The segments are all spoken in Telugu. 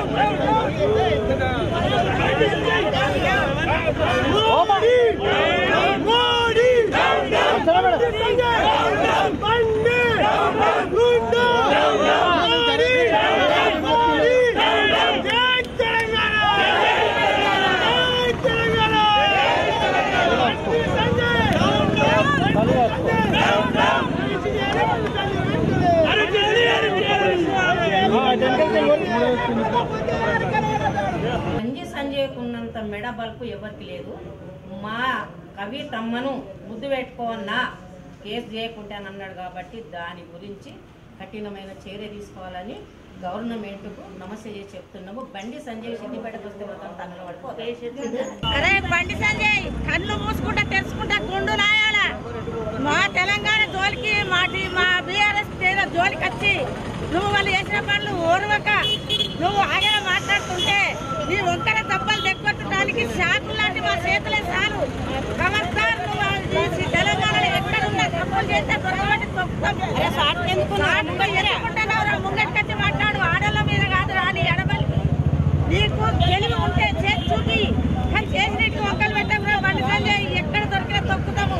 సంజయ్ సంజయ్కు ఉన్నంత మెడ బల్పు ఎవరికి లేదు మా కవి తమ్మను ముద్దు పెట్టుకోవన్నా కేసు చేయకుంటానన్నాడు కాబట్టి దాని గురించి కఠినమైన చర్య తీసుకోవాలని గవర్నమెంట్కు నమస్తే చేసి చెప్తున్నాము బండి సంజయ్ సిద్దిపేటకు వస్తే మొత్తం తనలో పడిపోతాయి అరే బండి సంజయ్ కళ్ళు మూసుకుంటా తెరుచుకుంటా గుండు నాయాల మా తెలంగాణ జోలికి మా టీ- మా బీఆర్ఎస్ జోలికి వచ్చి నువ్వు వాళ్ళు చేసిన పనులు ఓర్వక నువ్వు ఆగే మాట్లాడుతుంటే నీ వంకర దెబ్బలు దెక్కొట్టడానికి షాకులు లాంటి మా చేతులే చాలు ఖబర్దార్ నువ్వు ఈ తెలంగాణలో ఎక్కడున్నా తప్పులు చేస్తే దొరకబట్టి తొక్కుతాం ఎత్తుకుంటున్నావురా ముంగటికొచ్చి మాట్లాడు ఆడల మీద కాదు రాని ఎడబలి నీకు తెలివి ఉంటే చేసి చూపి కానీ చేసినట్టు ఒక్కలు పెట్టాము బండి సంజయ్ ఎక్కడ దొరికినా తొక్కుతాము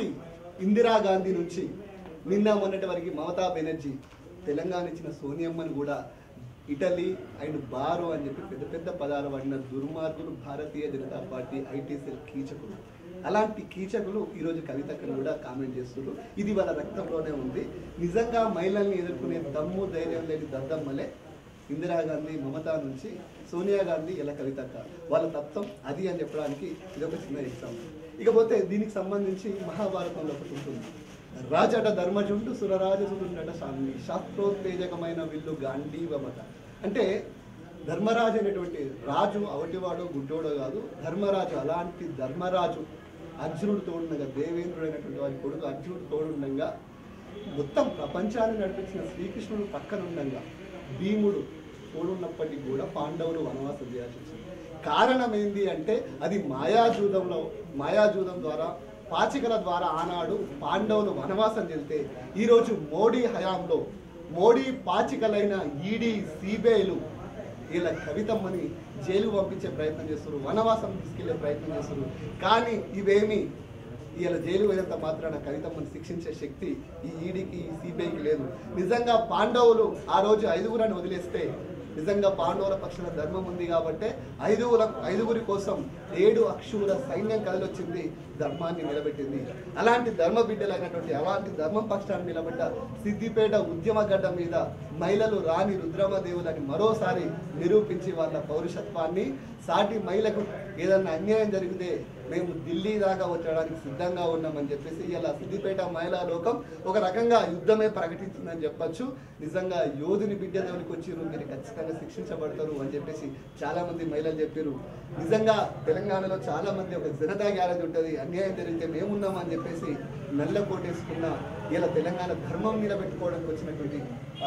ఇందిరాగాంధీ నుంచి నిన్న మొన్నటి వరకు మమతా బెనర్జీ తెలంగాణ ఇచ్చిన సోనియమ్మని కూడా ఇటలీ అండ్ బారో అని చెప్పి పెద్ద పెద్ద పదాలు వాడిన దుర్మార్గులు భారతీయ జనతా పార్టీ ఐటీ సెల్ కీచకులు అలాంటి కీచకులు ఈరోజు కవితక్కను కూడా కామెంట్ చేస్తున్నారు ఇది వాళ్ళ రక్తంలోనే ఉంది నిజంగా మహిళల్ని ఎదుర్కొనే దమ్ము ధైర్యం లేని దద్దమ్మలే ఇందిరాగాంధీ మమతా నుంచి సోనియా గాంధీ ఇలా కవితక్క వాళ్ళ తత్వం అది అని చెప్పడానికి ఇది ఒక చిన్న ఎగ్జాంపుల్ ఇకపోతే దీనికి సంబంధించి మహాభారతంలో ఒకటి ఉంటుంది రాజట ధర్మజుండు సురరాజసుడుండట శాంతి శాస్త్రోత్తేజకమైన విల్లు గాంధీవమత అంటే ధర్మరాజు అనేటువంటి రాజు అవటివాడు గుడ్డోడో కాదు ధర్మరాజు అలాంటి ధర్మరాజు అర్జునుడు తోడుండగా దేవేంద్రుడు అయినటువంటి వారి కొడుకు అర్జునుడు తోడుండగా మొత్తం ప్రపంచాన్ని నడిపించిన శ్రీకృష్ణుడు పక్కనుండగా భీముడు తోడున్నప్పటికీ కూడా పాండవులు వనవాసం చేయాల్సి వచ్చింది కారణం ఏంది అంటే అది మాయాజూదంలో మాయాజూదం ద్వారా పాచికల ద్వారా ఆనాడు పాండవులు వనవాసం చెల్తే ఈరోజు మోడీ హయాంలో మోడీ పాచికలైన ఈడీ సిబిఐలు వీళ్ళ కవితమ్మని జైలు పంపించే ప్రయత్నం చేస్తారు వనవాసం తీసుకెళ్లే ప్రయత్నం చేస్తారు కానీ ఇవేమి ఇలా జైలు పోయినంత మాత్రాన కవితమ్మని శిక్షించే శక్తి ఈ ఈడీకి ఈ సిబిఐకి లేదు నిజంగా పాండవులు ఆ రోజు ఐదుగురని వదిలేస్తే నిజంగా పాండవుల పక్షాన ధర్మం ఉంది కాబట్టి ఐదుగుర ఐదుగురి కోసం ఏడు అక్షువుల సైన్యం కదిలొచ్చింది ధర్మాన్ని నిలబెట్టింది అలాంటి ధర్మ బిడ్డలైనటువంటి అలాంటి ధర్మం పక్షాన్ని నిలబెట్ట సిద్దిపేట ఉద్యమ గడ్డ మీద మహిళలు రాణి రుద్రమదేవులని మరోసారి నిరూపించి వాళ్ళ పౌరుషత్వాన్ని సాటి మహిళకు ఏదన్నా అన్యాయం జరిగితే మేము ఢిల్లీ దాకా వచ్చడానికి సిద్ధంగా ఉన్నామని చెప్పేసి ఇలా సిద్దిపేట మహిళా లోకం ఒక రకంగా యుద్ధమే ప్రకటించిందని చెప్పొచ్చు నిజంగా యోధుని బిడ్డ దేవునికి వచ్చిర్రు మీరు ఖచ్చితంగా శిక్షించబడతారు అని చెప్పేసి చాలా మంది మహిళలు చెప్పారు నిజంగా తెలంగాణలో చాలా మంది ఒక జనతా గ్యారేజ్ ఉంటుంది అన్యాయం జరిగితే మేమున్నామని చెప్పేసి నల్ల కోటేసుకున్న ఇలా తెలంగాణ ధర్మం నిలబెట్టుకోవడానికి వచ్చినటువంటి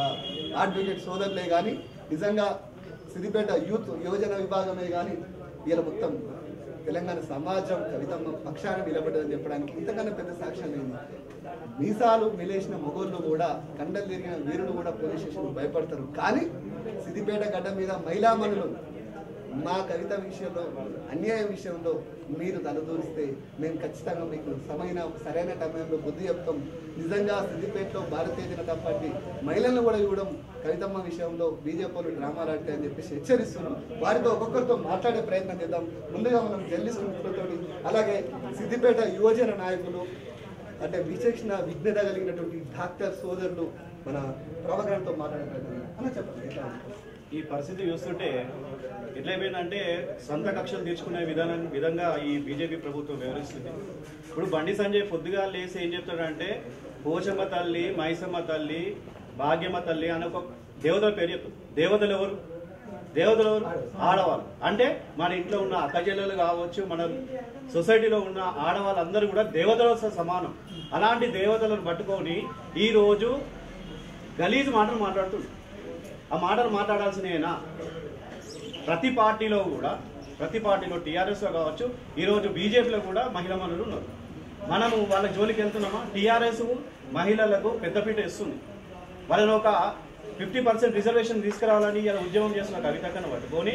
అడ్వకేట్ సోదరులే కానీ నిజంగా సిద్దిపేట యూత్ యువజన విభాగమే కానీ ఇలా మొత్తం తెలంగాణ సమాజం కవితమ్మ పక్షాన నిలబడ్డదని చెప్పడానికి ఇంతకన్నా పెద్ద సాక్ష్యం లేదు మీసాలు మెలేసిన మొగోళ్ళు కూడా కండలు తిరిగిన వీరులు కూడా పోలీస్ స్టేషన్ భయపడతారు కానీ సిద్దిపేట గడ్డ మీద మహిళామణులు మా కవిత విషయంలో అన్యాయం విషయంలో మీరు తలదూరిస్తే మేము ఖచ్చితంగా మీకు సమైన సరైన సమయంలో బుద్ధి చెప్తాం నిజంగా సిద్దిపేటలో భారతీయ జనతా పార్టీ మహిళలను కూడా ఇవ్వడం కవితమ్మ విషయంలో బీజేపీలు డ్రామాలు అంటే అని చెప్పేసి హెచ్చరిస్తున్నాం వారితో ఒక్కొక్కరితో మాట్లాడే ప్రయత్నం చేద్దాం ముందుగా మనం జర్నలిస్ట్ మిత్రులతో అలాగే సిద్దిపేట యువజన నాయకులు అంటే విచక్షణ విఘ్నత కలిగినటువంటి డాక్టర్ సోదరులు మన ప్రభాకరంతో మాట్లాడే ప్రయత్నం చేద్దాం. అన్న చెప్పండి ఎట్లా ఉంది? ఈ పరిస్థితి చూస్తుంటే ఎట్లయిపోయిందంటే సొంత కక్షలు తీర్చుకునే విధానం విధంగా ఈ బీజేపీ ప్రభుత్వం వ్యవహరిస్తుంది ఇప్పుడు బండి సంజయ్ పొద్దుగా లేసి ఏం చెప్తాడంటే పోషమ్మ తల్లి మైసమ్మ తల్లి భాగ్యమ్మ తల్లి అని ఒక దేవతల పేరు చెప్తారు దేవతలు ఎవరు దేవతలు ఎవరు ఆడవాళ్ళు అంటే మన ఇంట్లో ఉన్న అక్క చెల్లెలు కావచ్చు మన సొసైటీలో ఉన్న ఆడవాళ్ళందరూ కూడా దేవతలతో సమానం అలాంటి దేవతలను పట్టుకొని ఈ రోజు గలీజ్ మాటలు మాట్లాడుతుంది ఆ మాటలు మాట్లాడాల్సినేనా ప్రతి పార్టీలో కూడా ప్రతి పార్టీలో టీఆర్ఎస్లో కావచ్చు ఈరోజు బీజేపీలో కూడా మహిళా మనులు ఉన్నారు మనము వాళ్ళ జోలికి వెళ్తున్నామా టీఆర్ఎస్ మహిళలకు పెద్దపీట ఇస్తుంది వాళ్ళని ఒక ఫిఫ్టీ పర్సెంట్ రిజర్వేషన్ తీసుకురావాలని ఇలా ఉద్యమం చేస్తున్న కవితక్కను పట్టుకొని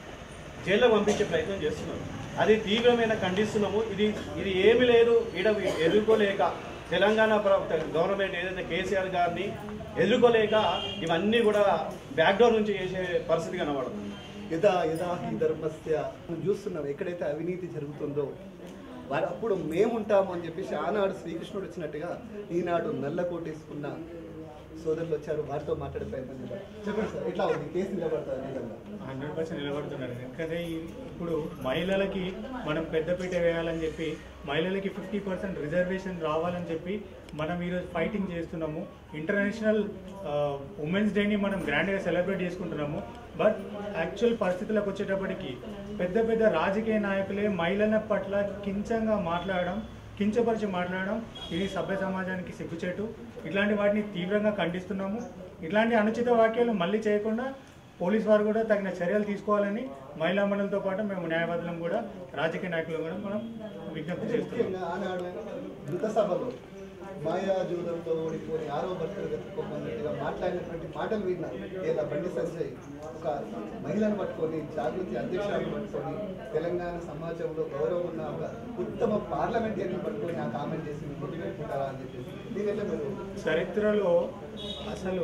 జైల్లో పంపించే ప్రయత్నం చేస్తున్నారు అది తీవ్రమైన ఖండిస్తున్నాము ఇది ఇది ఏమీ లేదు ఈడ ఎదుర్కోలేక తెలంగాణ ప్ర- గవర్నమెంట్ ఏదైతే కేసీఆర్ గారిని ఎదుర్కోలేక ఇవన్నీ కూడా బ్యాక్డోర్ నుంచి చేసే పరిస్థితి కనబడుతుంది యథా యథా హి ధర్మస్య మనం చూస్తున్నాం ఎక్కడైతే అవినీతి జరుగుతుందో వారు అప్పుడు మేముంటాము అని చెప్పేసి ఆనాడు శ్రీకృష్ణుడు వచ్చినట్టుగా ఈనాడు నల్ల కోటేసుకున్న సోదరులు వచ్చారు వారితో మాట్లాడే ప్రయత్నం చేద్దాం చెప్పండి సార్ ఎట్లా ఉంది కేసు నిలబడతారు నిజంగా హండ్రెడ్ పర్సెంట్ నిలబడుతున్నారు ఎందుకంటే ఈ- ఇప్పుడు మహిళలకి మనం పెద్దపీట వేయాలని చెప్పి మహిళలకి ఫిఫ్టీ పర్సెంట్ రిజర్వేషన్ రావాలని చెప్పి మనం ఈరోజు ఫైటింగ్ చేస్తున్నాము ఇంటర్నేషనల్ ఉమెన్స్ డేని మనం గ్రాండ్గా సెలబ్రేట్ చేసుకుంటున్నాము బట్ యాక్చువల్ పరిస్థితులకు వచ్చేటప్పటికి పెద్ద పెద్ద రాజకీయ నాయకులే మహిళల పట్ల కించంగా మాట్లాడడం కించపరిచి మాట్లాడడం ఇది సభ్య సమాజానికి సిగ్గుచేటు ఇట్లాంటి వాటిని తీవ్రంగా ఖండిస్తున్నాము ఇట్లాంటి అనుచిత వాక్యాలు మళ్ళీ చేయకుండా పోలీస్ వారు కూడా తగిన చర్యలు తీసుకోవాలని మహిళా మండలితో పాటు మేము న్యాయవాదులం కూడా రాజకీయ నాయకులు కూడా మనం విజ్ఞప్తి చేస్తున్నాం ముఖ్యంగా ఆనాడు మృత సభలో మాయాజూదంతో ఓడిపోయి ఆరో భర్తలు వెతుక్కోమన్నట్టుగా మాట్లాడినటువంటి మాటలు విన్నా ఇలా బండి సంజయ్ ఒక మహిళను పట్టుకొని జాగృతి అధ్యక్షులను పట్టుకొని తెలంగాణ సమాజంలో గౌరవం ఉన్న ఒక ఉత్తమ పార్లమెంటరీని పట్టుకొని ఆ కామెంట్ చేసి మీరు ముందు పెట్టుకుంటారా అని చెప్పేసి దీనిలో మీరు చరిత్రలో అసలు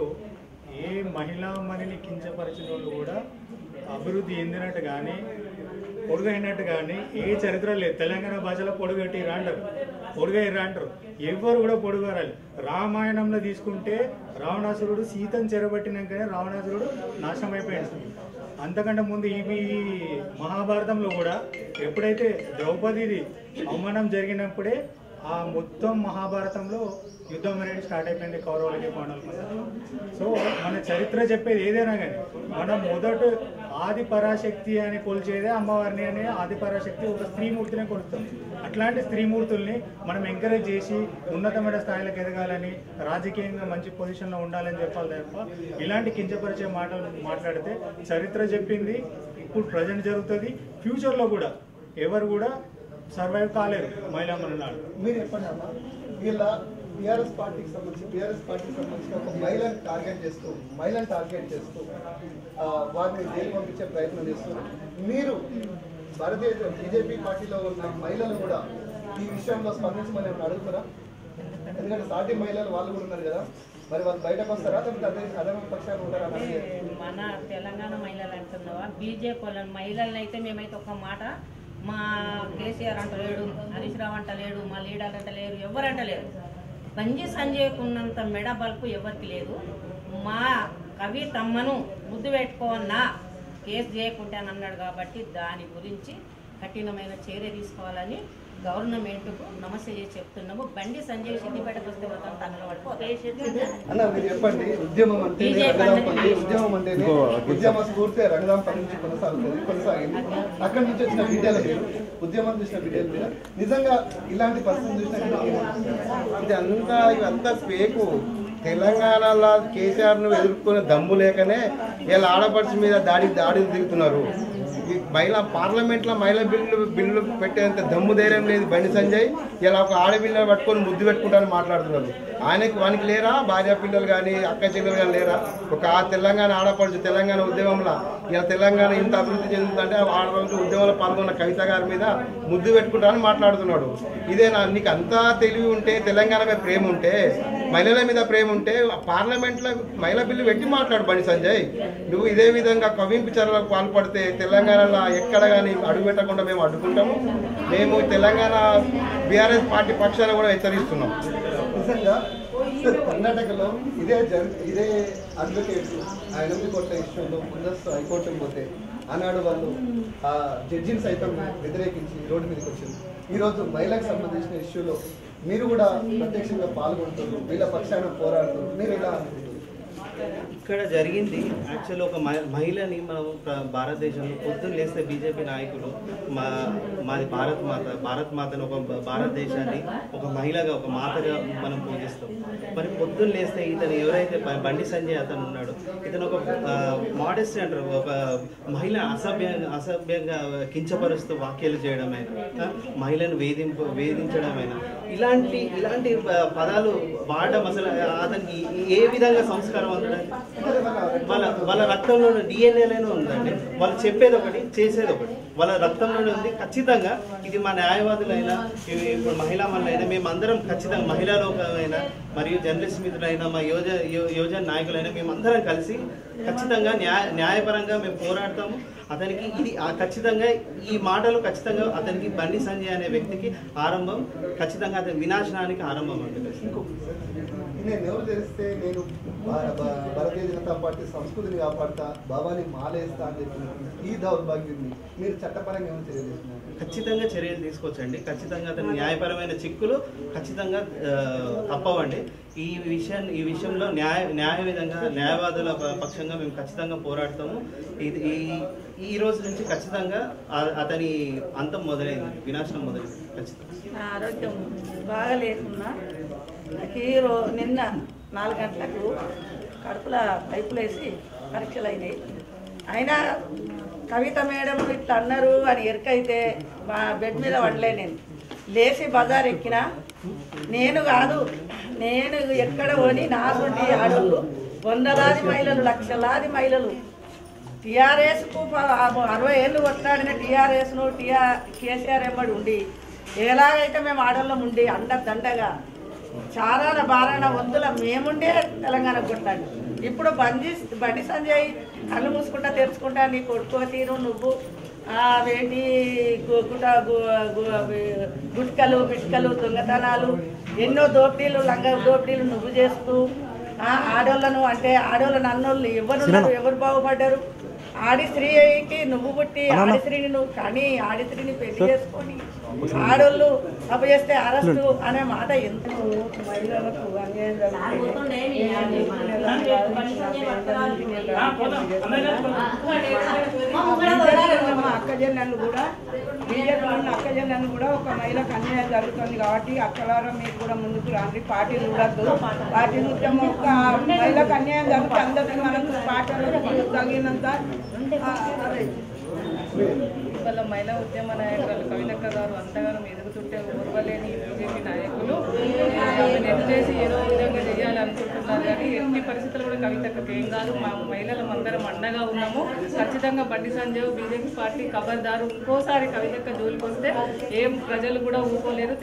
ఏ మహిళా మనిని కించపరిచిన వాళ్ళు కూడా అభివృద్ధి చెందినట్టు కానీ పొడుగైనట్టు కానీ ఏ చరిత్ర లేదు తెలంగాణ భాషలో పొడుగట్టి అంటారు పొడుగైర్రా అంటారు ఎవరు కూడా పొడుగారాలి రామాయణంలో తీసుకుంటే రావణాసురుడు సీతను చెరబట్టినాకనే రావణాసురుడు నాశనం అయిపోయాడు అంతకంటే ముందు ఇవి మహాభారతంలో కూడా ఎప్పుడైతే ద్రౌపదిది అవమానం జరిగినప్పుడే ఆ మొత్తం మహాభారతంలో యుద్ధం అనేది స్టార్ట్ అయిపోయింది కౌరవులకి పాండవులకి మధ్య. సో మన చరిత్ర చెప్పేది ఏదైనా కానీ మనం మొదట ఆది పరాశక్తి అని కొలిచేదే అమ్మవారిని అనే ఆది పరాశక్తి ఒక స్త్రీమూర్తినే కొలుస్తుంది అట్లాంటి స్త్రీమూర్తుల్ని మనం ఎంకరేజ్ చేసి ఉన్నతమైన స్థాయిలకు ఎదగాలని రాజకీయంగా మంచి పొజిషన్లో ఉండాలని చెప్పాలి తప్ప ఇలాంటి కించపరిచే మాటలు మాట్లాడితే చరిత్ర చెప్పింది ఇప్పుడు ప్రజెంట్ జరుగుతుంది ఫ్యూచర్లో కూడా ఎవరు కూడా సర్వైవ్ కాలేరు మహిళా మరణాలు మీరు చెప్పండి అమ్మా వీళ్ళ టీఆర్ఎస్ పార్టీకి సంబంధించి టీఆర్ఎస్ పార్టీకి సంబంధించిన ఒక మహిళను టార్గెట్ చేస్తూ మహిళను టార్గెట్ చేస్తూ ఆ, వారిని జైలు పంపించే ప్రయత్నం చేస్తూ మీరు భారతీయ బీజేపీ పార్టీలో ఉన్న మహిళలు కూడా ఈ విషయంలో స్పందించమని ఏమైనా అడుగుతారా ఎందుకంటే సాటి మహిళలు వాళ్ళు కూడా ఉన్నారు కదా మరి వాళ్ళు బయటకు వస్తారా లేకపోతే అదే అదే పక్షాలు ఉంటారా అని అడిగారు. మన తెలంగాణ మహిళలు అంటున్నావా బీజేపీ వాళ్ళని మహిళలను అయితే మేమైతే ఒక మాట మా కేసీఆర్ అంటలేడు హరీష్ రావు అంటలేడు మా లీడర్ అంటలేరు ఎవరు అంటలేరు బంజీ సంజయ్కు ఉన్నంత మెడ బల్పు ఎవరికి లేదు మా కవి తమ్మను ముద్దు పెట్టుకోవన్నా కేసు చేయకుంటానన్నాడు కాబట్టి దాని గురించి కఠినమైన చర్య తీసుకోవాలని గవర్నమెంట్కు నమస్తే చేసి చెప్తున్నాము బండి సంజయ్ సిద్దిపేటకు వస్తే మాత్రం తనలో పడిపోతే అన్న మీరు చెప్పండి ఉద్యమం అంటే బీజేపీ రంగదాంపల్లి ఉద్యమం అంటేనే ఉద్యమ స్ఫూర్తి రంగదాంపల్లి నుంచి కొనసాగుతుంది కొనసాగింది అక్కడి నుంచి వచ్చిన బిడ్డలు మీరు ఉద్యమం చూసిన బిడ్డలు మీరు నిజంగా ఇలాంటి పరిస్థితి చూసిన ఇదంతా ఇవంతా ఫేకు తెలంగాణలో కేసీఆర్ ను ఎదుర్కొనే దమ్ము లేకనే వీళ్ళ ఆడపడుచు మీద దాడి దాడికి దిగుతున్నారు ఈ మహిళా పార్లమెంట్లో మహిళా బిల్లు బిల్లు పెట్టేంత దమ్ము ధైర్యం లేదు బండి సంజయ్ ఇలా ఒక ఆడపిల్లని పట్టుకొని ముద్దు పెట్టుకుంటారని మాట్లాడుతున్నారు ఆయనకి వానికి లేరా భార్య పిల్లలు కానీ అక్క చెల్లెలు కానీ లేరా ఒక ఆ తెలంగాణ ఆడపడుచు తెలంగాణ ఉద్యమంలో ఇలా తెలంగాణ ఇంత అభివృద్ధి చెందుతుందంటే ఆ ఆడపడుచు ఉద్యమంలో పాల్గొన్న కవిత గారి మీద ముద్దు పెట్టుకుంటారని మాట్లాడుతున్నాడు ఇదేనా నీకు అంతా తెలివి ఉంటే తెలంగాణ మీద ప్రేమ ఉంటే మహిళల మీద ప్రేమ ఉంటే పార్లమెంట్లో మహిళా బిల్లు పెట్టి మాట్లాడు బండి సంజయ్ నువ్వు ఇదే విధంగా కవింపు చర్యలకు పాల్పడితే తెలంగాణలో ఎక్కడ కానీ అడుగు పెట్టకుండా మేము అడ్డుకుంటాము మేము తెలంగాణ బీఆర్ఎస్ పార్టీ పక్షాన కూడా హెచ్చరిస్తున్నాం నిజంగా కర్ణాటకలో ఇదే జన్ ఇదే అడ్వకేట్ ఆ ఎనిమిది కోట్ల విషయంలో ముందస్తు హైకోర్టుకు పోతే ఆనాడు వాళ్ళు ఆ జడ్జిని సైతం వ్యతిరేకించి రోడ్డు మీదకి వచ్చింది ఈరోజు మహిళలకు సంబంధించిన ఇష్యూలో మీరు కూడా ప్రత్యక్షంగా పాల్గొంటున్నారు వీళ్ళ పక్షాన పోరాడుతున్నారు మీరు ఎలా అనుకుంటున్నారు ఇక్కడ జరిగింది యాక్చువల్ ఒక మ- మహిళని మనం ప్ర- భారతదేశంలో పొద్దున్న లేస్తే బీజేపీ నాయకులు మా మాది భారత్ మాత భారత్ మాతను ఒక భ- భారతదేశాన్ని ఒక మహిళగా ఒక మాతగా మనం పూజిస్తాం మరి పొద్దున్న లేస్తే ఇతను ఎవరైతే బ- బండి సంజయ్ అతను ఉన్నాడో ఇతను ఒక మోడెస్ట్ అంటారు ఒక మహిళ అసభ్యంగా అసభ్యంగా కించపరుస్తూ వ్యాఖ్యలు చేయడమైనా ఆ, మహిళను వేధింపు వేధించడమైనా ఇలాంటి ఇలాంటి ప- పదాలు వాడడం అసలు అతనికి ఏ విధంగా సంస్కారం ఉండడానికి వాళ్ళ వాళ్ళ రక్తంలో డిఎన్ఏలోనే ఉందండి వాళ్ళు చెప్పేది ఒకటి చేసేది ఒకటి వాళ్ళ రక్తంలోనే ఉంది ఖచ్చితంగా ఇది మా న్యాయవాదులైనా ఇవి ఇప్పుడు మహిళా మనులైనా మేమందరం ఖచ్చితంగా మహిళా లోకమైనా మరియు జర్నలిస్ట్ మిత్రులైనా మా యోజ యో- యోజన నాయకులైనా మేమందరం కలిసి ఖచ్చితంగా న్యాయ న్యాయపరంగా మేము పోరాడతాము అతనికి ఇది ఆ ఖచ్చితంగా ఈ మాటలు ఖచ్చితంగా అతనికి బండి సంజయ్ అనే వ్యక్తికి ఆరంభం ఖచ్చితంగా అతని వినాశనానికి ఆరంభం అండి నేను ఎవరు తెలిస్తే నేను భా- భా- భారతీయ జనతా పార్టీ సంస్కృతిని కాపాడతా బాబాని మాలేస్తా అని చెప్పిన ఈ దౌర్భాగ్యుడిని మీరు చట్టపరంగా ఏమైనా చర్యలు తీసుకున్నారు ఖచ్చితంగా చర్యలు తీసుకోవచ్చండి ఖచ్చితంగా అతని న్యాయపరమైన చిక్కులు ఖచ్చితంగా ఆ, తప్పవండి ఈ విషయాన్ని ఈ విషయంలో న్యాయ న్యాయ విధంగా న్యాయవాదుల ప- పక్షంగా మేము ఖచ్చితంగా పోరాడతాము ఇది ఈ ఈ రోజు నుంచి ఖచ్చితంగా ఆ- అతని అంతం మొదలైంది వినాశనం మొదలైంది ఖచ్చితంగా నా ఆరోగ్యం బాగా లేకున్నా నాకు ఈ రో నిన్న నాలుగు గంటలకు కడుపులో పైపులు వేసి పరీక్షలు అయినాయి అయినా కవిత మేడం ఇట్లా అన్నారు అని ఎరకైతే మా బెడ్ మీద పడలే నేను లేచి బజార్ ఎక్కిన నేను కాదు నేను ఎక్కడ పోని నాసుంటి ఆడోళ్ళు వందలాది మహిళలు లక్షలాది మహిళలు టీఆర్ఎస్కు అరవై ఏళ్ళు కొట్లాడిన టీఆర్ఎస్ను టీఆర్ కేసీఆర్ ఎంబడి ఉండి ఎలాగైతే మేము ఆడోళ్ళం ఉండి అండ దండగా చారాన బారాన వంతుల మేముండే తెలంగాణ కొట్లాడి ఇప్పుడు బండి బండి సంజయ్ కళ్ళు మూసుకుంటా తెరుచుకుంటా నీ కొడుకో తీరు నువ్వు ఆ, వేటి గు- గుట గు- గు- గుట్కలు పిట్కలు దొంగతనాలు ఎన్నో దోపిడీలు లంగ దోపిడీలు నువ్వు చేస్తూ ఆ, ఆడోళ్ళను అంటే ఆడోళ్ళను అన్నోళ్ళు ఎవరున్నారు ఎవరు బాగుపడ్డారు ఆడి స్త్రీకి నువ్వు పుట్టి ఆడి స్త్రీని నువ్వు కానీ ఆడి స్త్రీని పెళ్లి చేసుకొని ఆడోళ్ళు తప్పు చేస్తే అరెస్టు అనే మాట ఎంత మహిళలకు అన్యాయం జరుగుతుంది. మా అక్కజల్లెళ్ళు కూడా బీజేపీ ఉన్న అక్కజల్లెళ్ళు కూడా ఒక మహిళకు అన్యాయం జరుగుతుంది కాబట్టి అక్కలారా మీరు కూడా ముందుకు రాండి పార్టీలు ఉండద్దు పార్టీ ఉద్యమం ఒక మహిళకు అన్యాయం జరిగితే అందరికీ మనకు పార్టీలకు తగినంత ఆ, అదే వాళ్ళ మహిళా ఉద్యమ నాయకురాలు కవితక్క గారు అంతగానో ఎదుగుతుంటే ఓర్వలేని బీజేపీ నాయకులు ఆమెను ఎటు చేసి ఏదో విధంగా చేయాలనుకుంటున్నారు కానీ ఎన్ని పరిస్థితులు కూడా కవితక్కకి ఏం కాదు మా మహిళలం అందరం అండగా ఉన్నాము ఖచ్చితంగా బండి సంజయ్ బీజేపీ పార్టీ ఖబర్దారు ఇంకోసారి కవితక్క జోలికి వస్తే ఏం ప్రజలు కూడా ఊరుకోలేరు